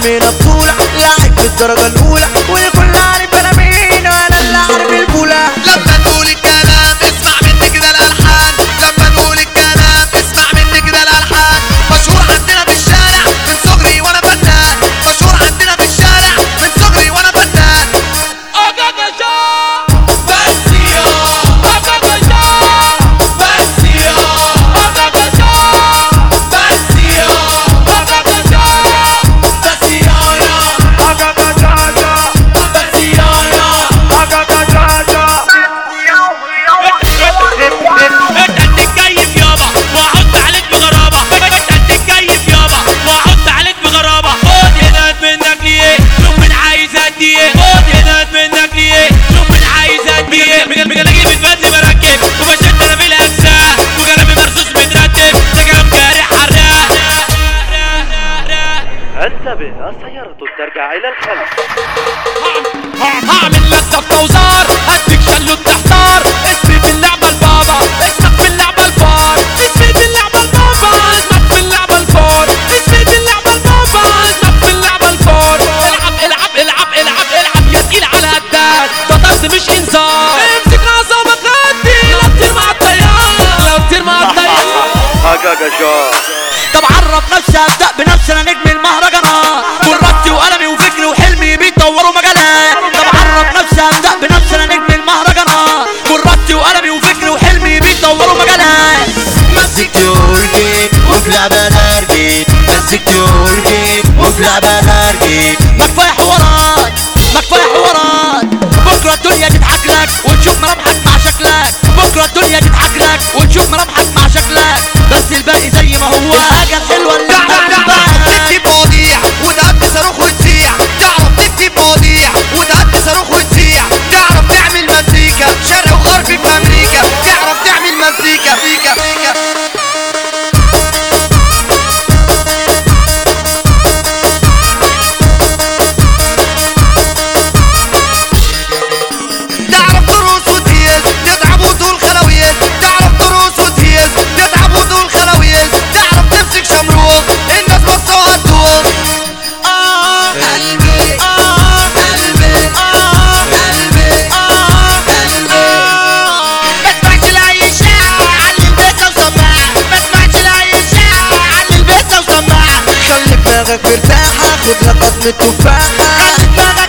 سمينا بطولة لاعب بالدرجة الأولى والكل عارف أنا مين وأنا اللي عارف البولة لما نقول الكلام اسمع مني كده الالحان لما نقول الكلام اسمع مني كده الالحان مشهور عندنا في الشارع من صغري وانا فنان مشهور عندنا في الشارع من صغري وانا فنان بس يا بس يا بس يا بس يا بس يا تتكيف يابا واحط عليك بغرابة تتكيف يابا واحط عليك بغرابة خد هنا منك ليه شوف من عايز ادي ايه خد هنا منك ليه شوف من عايز ادي ايه مجنجي بتبدي بركب وبشد انا في الاجزاء وكلامي مرصوص مترتب ده كلام جارح حراق انتبه السيارة ترجع إلى الخلف هعمل لك صفقة وزار هديك شلو تحتار اسمي في اللعبة البابا اسمك في اللعبة الفار اسمي في اللعبة البابا اسمك في اللعبة الفار اسمي في اللعبة البابا اسمك في اللعبة الفار العب العب العب العب العب يا تقيل على هداد ده طرد مش انذار امسك اعصابك هدي لا تطير مع التيار لا تطير مع التيار هاكاكا شو طب عرف نفسي ابدا بنفسي انا نجم المهرجانات كرتي وقلمي وفكري وحلمي بيطوروا مجالات طب عرف نفسي ابدا بنفسي انا نجم المهرجانات كرتي وقلمي وفكري وحلمي بيطوروا مجالات مسكت ورقي وفي لعبة نرجي مسكت ورقي وفي لعبة نرجي ما كفايه حوارات ما كفايه حوارات بكره الدنيا تضحك لك وتشوف ملامحك مع شكلك بكره الدنيا تضحك لك وتشوف ملامحك مع شكلك بس الباقي زي ما هو الحاجه الحلوه اللي انت تعرف بتحبها تكتب مواضيع وتهدي صاروخ وتسيع تعرف تكتب مواضيع وتهدي صاروخ وتسيع تعرف تعمل مزيكا شرق وغرب في امريكا تعرف تعمل مزيكا فيكا فيكا تعرف ترقص وتهيز تتعب وتقول خلاويز تعرف ترقص وتهيز تتعب وتقول خلاويز تعرف تمسك شمروخ الناس بصوا هتدوخ اه قلبي اه قلبي اه قلبي اه قلبي ما اسمعش لاي شاعر علي البيت وسماع ما اسمعش لاي شاعر علي البيت وسماع خلي دماغك مرتاحة خد لك قطمة تفاحة خلي دماغك